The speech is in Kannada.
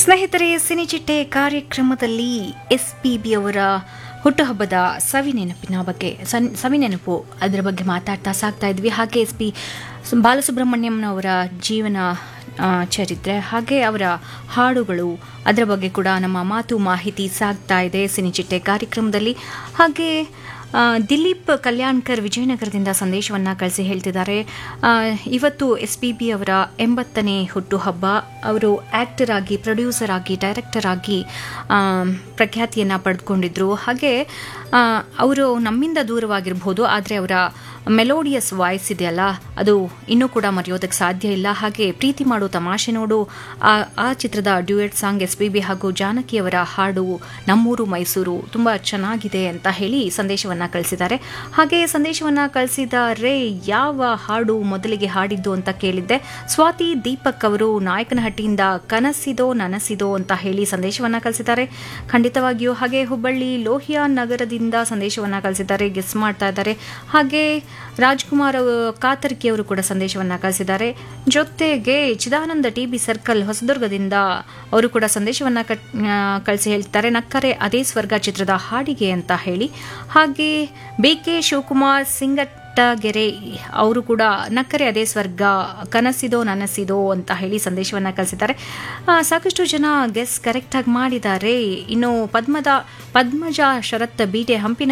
ಸ್ನೇಹಿತರೆ ಸಿನಿಚಿಟ್ಟೆ ಕಾರ್ಯಕ್ರಮದಲ್ಲಿ ಎಸ್ ಪಿ ಬಿ ಅವರ ಹುಟ್ಟುಹಬ್ಬದ ಸವಿನೆನಪಿನ ಬಗ್ಗೆ ಸನ್ ಸವಿನೆನಪು ಅದರ ಬಗ್ಗೆ ಮಾತಾಡ್ತಾ ಸಾಗ್ತಾ ಇದ್ವಿ ಹಾಗೆ ಎಸ್ ಪಿ ಬಾಲಸುಬ್ರಹ್ಮಣ್ಯಂನವರ ಜೀವನ ಆ, ಚರಿತ್ರೆ ಹಾಗೆ ಅವರ ಹಾಡುಗಳು ಅದರ ಬಗ್ಗೆ ಕೂಡ ನಮ್ಮ ಮಾತು ಮಾಹಿತಿ ಸಾಗ್ತಾ ಇದೆ ಸಿನಿಚಿಟ್ಟೆ ಕಾರ್ಯಕ್ರಮದಲ್ಲಿ ಹಾಗೆ ಆ, ದಿಲೀಪ್ ಕಲ್ಯಾಣ್ಕರ್ ವಿಜಯನಗರದಿಂದ ಸಂದೇಶವನ್ನು ಕಳಿಸಿ ಹೇಳ್ತಿದ್ದಾರೆ ಆ, ಇವತ್ತು ಎಸ್ ಪಿ ಬಿ ಅವರ ಎಂಬತ್ತನೇ ಹುಟ್ಟುಹಬ್ಬ ಅವರು ಆ್ಯಕ್ಟರ್ ಆಗಿ ಪ್ರೊಡ್ಯೂಸರ್ ಆಗಿ ಡೈರೆಕ್ಟರ್ ಆಗಿ ಆ, ಪ್ರಖ್ಯಾತಿಯನ್ನು ಪಡೆದುಕೊಂಡಿದ್ರು ಹಾಗೆ ಆ, ಅವರು ನಮ್ಮಿಂದ ದೂರವಾಗಿರ್ಬೋದು ಆದರೆ ಅವರ ಮೆಲೋಡಿಯಸ್ ವಾಯ್ಸ್ ಇದೆಯಲ್ಲ ಅದು ಇನ್ನೂ ಕೂಡ ಮರೆಯೋದಕ್ಕೆ ಸಾಧ್ಯ ಇಲ್ಲ ಹಾಗೆ ಪ್ರೀತಿ ಮಾಡು ತಮಾಷೆ ನೋಡು ಆ ಆ ಚಿತ್ರದ duet song S P B ಹಾಗೂ ಜಾನಕಿಯವರ ಹಾಡು ನಮ್ಮೂರು ಮೈಸೂರು ತುಂಬ ಚೆನ್ನಾಗಿದೆ ಅಂತ ಹೇಳಿ ಸಂದೇಶವನ್ನು ಕಳಿಸಿದ್ದಾರೆ ಹಾಗೆ ಸಂದೇಶವನ್ನು ಕಳಿಸಿದ್ದಾರೆ ಯಾವ ಹಾಡು ಮೊದಲಿಗೆ ಹಾಡಿದ್ದು ಅಂತ ಕೇಳಿದ್ದೆ ಸ್ವಾತಿ ದೀಪಕ್ ಅವರು ನಾಯಕನಹಟ್ಟಿಯಿಂದ ಕನಸಿದೋ ನನಸಿದೋ ಅಂತ ಹೇಳಿ ಸಂದೇಶವನ್ನು ಕಳಿಸಿದ್ದಾರೆ ಖಂಡಿತವಾಗಿಯೂ ಹಾಗೆ ಹುಬ್ಬಳ್ಳಿ ಲೋಹಿಯಾ ನಗರದಿಂದ ಸಂದೇಶವನ್ನು ಕಳಿಸಿದ್ದಾರೆ ಗೆಸ್ ಮಾಡ್ತಾ ಇದ್ದಾರೆ ಹಾಗೆ ರಾಜ್ಕುಮಾರ್ ಅವ- ಕಾತರ್ಕಿ ಅವರು ಕೂಡ ಸಂದೇಶವನ್ನು ಕಳಿಸಿದ್ದಾರೆ ಜೊತೆಗೆ ಚಿದಾನಂದ ಟಿ ಬಿ ಸರ್ಕಲ್ ಹೊಸದುರ್ಗದಿಂದ ಅವರು ಕೂಡ ಸಂದೇಶವನ್ನು ಕಟ್- ಆ, ಕಳಿಸಿ ಹೇಳ್ತಾರೆ ನಕ್ಕರೆ ಅದೇ ಸ್ವರ್ಗ ಚಿತ್ರದ ಹಾಡಿಗೆ ಅಂತ ಹೇಳಿ ಹಾಗೆ ಬಿ ಕೆ ಶಿವಕುಮಾರ್ ಸಿಂಗಟ್ಟಗೆರೆ ಅವರು ಕೂಡ ನಕ್ಕರೆ ಅದೇ ಸ್ವರ್ಗ ಕನಸಿದೋ ನನಸಿದೋ ಅಂತ ಹೇಳಿ ಸಂದೇಶವನ್ನು ಕಳಿಸಿದ್ದಾರೆ ಆ, ಸಾಕಷ್ಟು ಜನ ಗೆಸ್ ಕರೆಕ್ಟಾಗಿ ಮಾಡಿದ್ದಾರೆ ಇನ್ನು ಪದ್ಮದ ಪದ್ಮಜ ಶರತ್ ಬೀಟೆ ಹಂಪಿನ